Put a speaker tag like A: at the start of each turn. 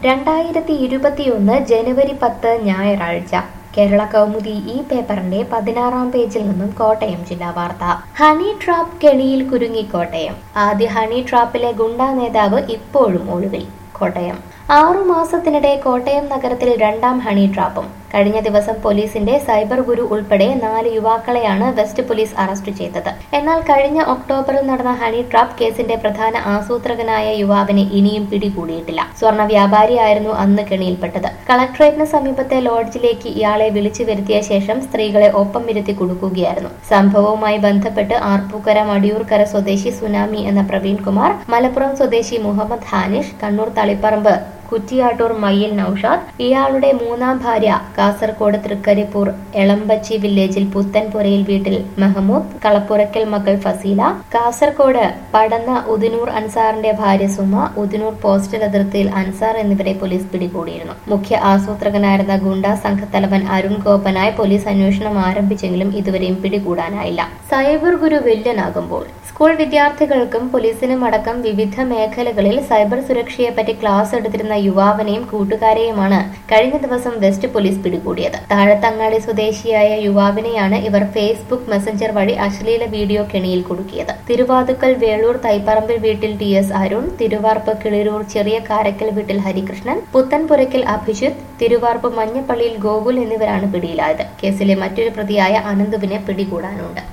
A: രണ്ടായിരത്തി ഇരുപത്തിയൊന്ന് ജനുവരി പത്ത് ഞായറാഴ്ച കേരള കൗമുദി ഈ പേപ്പറിന്റെ പതിനാറാം പേജിൽ നിന്നും കോട്ടയം ജില്ലാ വാർത്ത ഹണി ട്രാപ്പ് കെണിയിൽ കുരുങ്ങി കോട്ടയം ആദ്യ ഹണി ട്രാപ്പിലെ ഗുണ്ടാ നേതാവ് ഇപ്പോഴും ഒളിവിൽ കോട്ടയം ആറു മാസത്തിനിടെ കോട്ടയം നഗരത്തിൽ രണ്ടാം ഹണി ട്രാപ്പും കഴിഞ്ഞ ദിവസം പോലീസിന്റെ സൈബർ ഗുരു ഉൾപ്പെടെ നാല് യുവാക്കളെയാണ് വെസ്റ്റ് പോലീസ് അറസ്റ്റ് ചെയ്തത് എന്നാൽ കഴിഞ്ഞ ഒക്ടോബറിൽ നടന്ന ഹണി ട്രാപ്പ് കേസിന്റെ പ്രധാന ആസൂത്രകനായ യുവാവിനെ ഇനിയും പിടികൂടിയിട്ടില്ല സ്വർണ്ണ വ്യാപാരിയായിരുന്നു അന്ന് കെണിയിൽപ്പെട്ടത് കളക്ടറേറ്റിന് സമീപത്തെ ലോഡ്ജിലേക്ക് ഇയാളെ വിളിച്ചു വരുത്തിയ ശേഷം സ്ത്രീകളെ ഒപ്പം ഇരുത്തി കൊടുക്കുകയായിരുന്നു സംഭവവുമായി ബന്ധപ്പെട്ട് ആർപ്പൂക്കര മടിയൂർക്കര സ്വദേശി സുനാമി എന്ന പ്രവീൺ കുമാർ മലപ്പുറം സ്വദേശി മുഹമ്മദ് ഹാനിഷ് കണ്ണൂർ തളിപ്പറമ്പ് കുറ്റിയാട്ടൂർ മയ്യിൽ നൌഷാദ് ഇയാളുടെ മൂന്നാം ഭാര്യ കാസർഗോഡ് തൃക്കരിപ്പൂർ എളമ്പച്ചി വില്ലേജിൽ പുത്തൻപുരയിൽ വീട്ടിൽ മെഹമ്മൂദ് കളപ്പുരക്കൽ മകൾ ഫസീല കാസർഗോഡ് പടന്ന ഉദിനൂർ അൻസാറിന്റെ ഭാര്യ സുമ ഉദിനൂർ പോസ്റ്റൽ അതിർത്തിയിൽ അൻസാർ എന്നിവരെ പോലീസ് പിടികൂടിയിരുന്നു മുഖ്യ ആസൂത്രകനായിരുന്ന ഗുണ്ട സംഘത്തലവൻ അരുൺ ഗോപനായി പോലീസ് അന്വേഷണം ആരംഭിച്ചെങ്കിലും ഇതുവരെയും പിടികൂടാനായില്ല സൈബർ ഗുരു വില്ലനാകുമ്പോൾ സ്കൂൾ വിദ്യാർത്ഥികൾക്കും പോലീസിനും അടക്കം വിവിധ മേഖലകളിൽ സൈബർ സുരക്ഷയെപ്പറ്റി ക്ലാസ് എടുത്തിരുന്ന യുവാവിനെയും കൂട്ടുകാരെയുമാണ് കഴിഞ്ഞ ദിവസം വെസ്റ്റ് പോലീസ് പിടികൂടിയത് താഴത്തങ്ങാടി സ്വദേശിയായ യുവാവിനെയാണ് ഇവർ ഫേസ്ബുക്ക് മെസഞ്ചർ വഴി അശ്ലീല വീഡിയോ കെണിയിൽ കുടുക്കിയത് തിരുവാതുക്കൽ വേളൂർ തൈപ്പറമ്പിൽ വീട്ടിൽ ടി എസ് അരുൺ തിരുവാർപ്പ് കിളിരൂർ ചെറിയ കാരക്കൽ വീട്ടിൽ ഹരികൃഷ്ണൻ പുത്തൻപുരയ്ക്കൽ അഭിജിത്ത് തിരുവാർപ്പ് മഞ്ഞപ്പള്ളിയിൽ ഗോകുൽ എന്നിവരാണ് പിടിയിലായത് കേസിലെ മറ്റൊരു പ്രതിയായ അനന്തുവിനെ പിടികൂടാനുണ്ട്